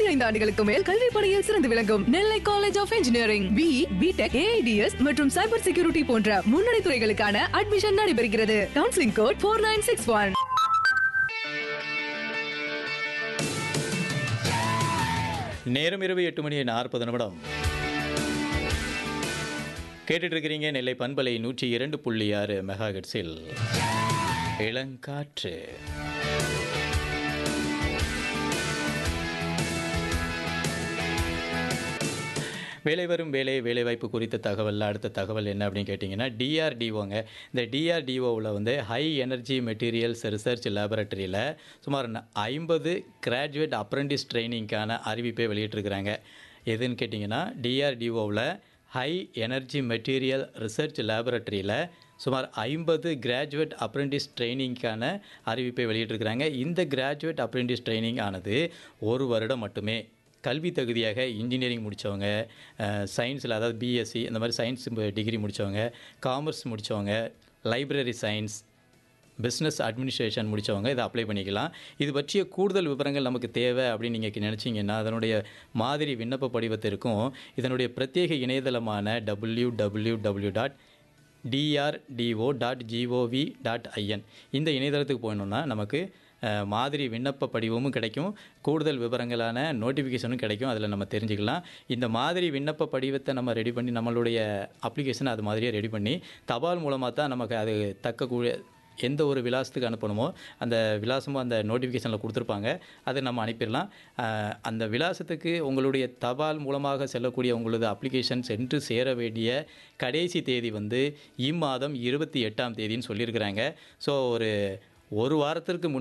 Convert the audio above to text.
பதினைந்து ஆண்டுகளுக்கு மேல் கல்வி பணியில் சிறந்து விளங்கும் Nellai college of engineering B BTech AIDS மற்றும் சைபர் செக்யூரிட்டி போன்ற முன்னணி துறைகளுக்கான அட்மிஷன் நடைபெறுகிறது counselling code four nine six one நேரம் இரவு எட்டு மணி நாற்பது நிமிடம் கேட்டுட்டு இருக்கிறீங்க நெல்லை பண்பலை நூற்றி இரண்டு புள்ளி ஆறு மெகா ஹெட்ஸில் இளங்காற்று வேலை வரும் வேலை வேலைவாய்ப்பு குறித்த தகவல் அடுத்த தகவல் என்ன அப்படின்னு கேட்டிங்கன்னா டிஆர்டிஓங்க இந்த டிஆர்டிஓவில் வந்து ஹை எனர்ஜி மெட்டீரியல்ஸ் ரிசர்ச் லேபரட்டரியில் சுமார் ஐம்பது கிராஜுவேட் அப்ரெண்டிஸ் ட்ரைனிங்க்கான அறிவிப்பை வெளியிட்டிருக்கிறாங்க எதுன்னு கேட்டிங்கன்னா டிஆர்டிஓவில் ஹை எனர்ஜி மெட்டீரியல் ரிசர்ச் லேபரட்டரியில் சுமார் ஐம்பது கிராஜுவேட் அப்ரெண்டிஸ் ட்ரைனிங்க்கான அறிவிப்பை வெளியிட்டிருக்கிறாங்க இந்த கிராஜுவேட் அப்ரெண்டிஸ் ட்ரைனிங் ஆனது ஒரு வருடம் மட்டுமே கல்வி தகுதியாக இன்ஜினியரிங் முடித்தவங்க சயின்ஸில் அதாவது பிஎஸ்சி இந்த மாதிரி சயின்ஸ் டிகிரி முடித்தவங்க காமர்ஸ் முடித்தவங்க லைப்ரரி சயின்ஸ் பிஸ்னஸ் அட்மினிஸ்ட்ரேஷன் முடித்தவங்க இதை அப்ளை பண்ணிக்கலாம் இது பற்றிய கூடுதல் விவரங்கள் நமக்கு தேவை அப்படின்னு நீங்கள் நினச்சிங்கன்னா அதனுடைய மாதிரி விண்ணப்ப படிவத்திற்கும் இதனுடைய பிரத்யேக இணையதளமான W W W dot DRDO dot GOV dot IN இந்த இணையதளத்துக்கு போகணுன்னா நமக்கு அஹ், மாதிரி விண்ணப்ப படிவமும் கிடைக்கும் கூடுதல் விவரங்களான நோட்டிஃபிகேஷனும் கிடைக்கும் அதில் நம்ம தெரிஞ்சுக்கலாம் இந்த மாதிரி விண்ணப்ப படிவத்தை நம்ம ரெடி பண்ணி நம்மளுடைய அப்ளிகேஷன் அது மாதிரியே ரெடி பண்ணி தபால் மூலமாக தான் நமக்கு அது தக்கக்கூடிய எந்த ஒரு விலாசத்துக்கு அனுப்பணுமோ அந்த விலாசமும் அந்த நோட்டிஃபிகேஷனில் கொடுத்துருப்பாங்க அதை நம்ம அனுப்பிடலாம் அஹ், அந்த விலாசத்துக்கு உங்களுடைய தபால் மூலமாக செல்லக்கூடிய உங்களது அப்ளிகேஷன் சென்று சேர வேண்டிய கடைசி தேதி வந்து இம்மாதம் இருபத்தி எட்டாம் தேதின்னு சொல்லியிருக்கிறாங்க ஸோ ஒரு ஒரு வாரத்திற்கு முன்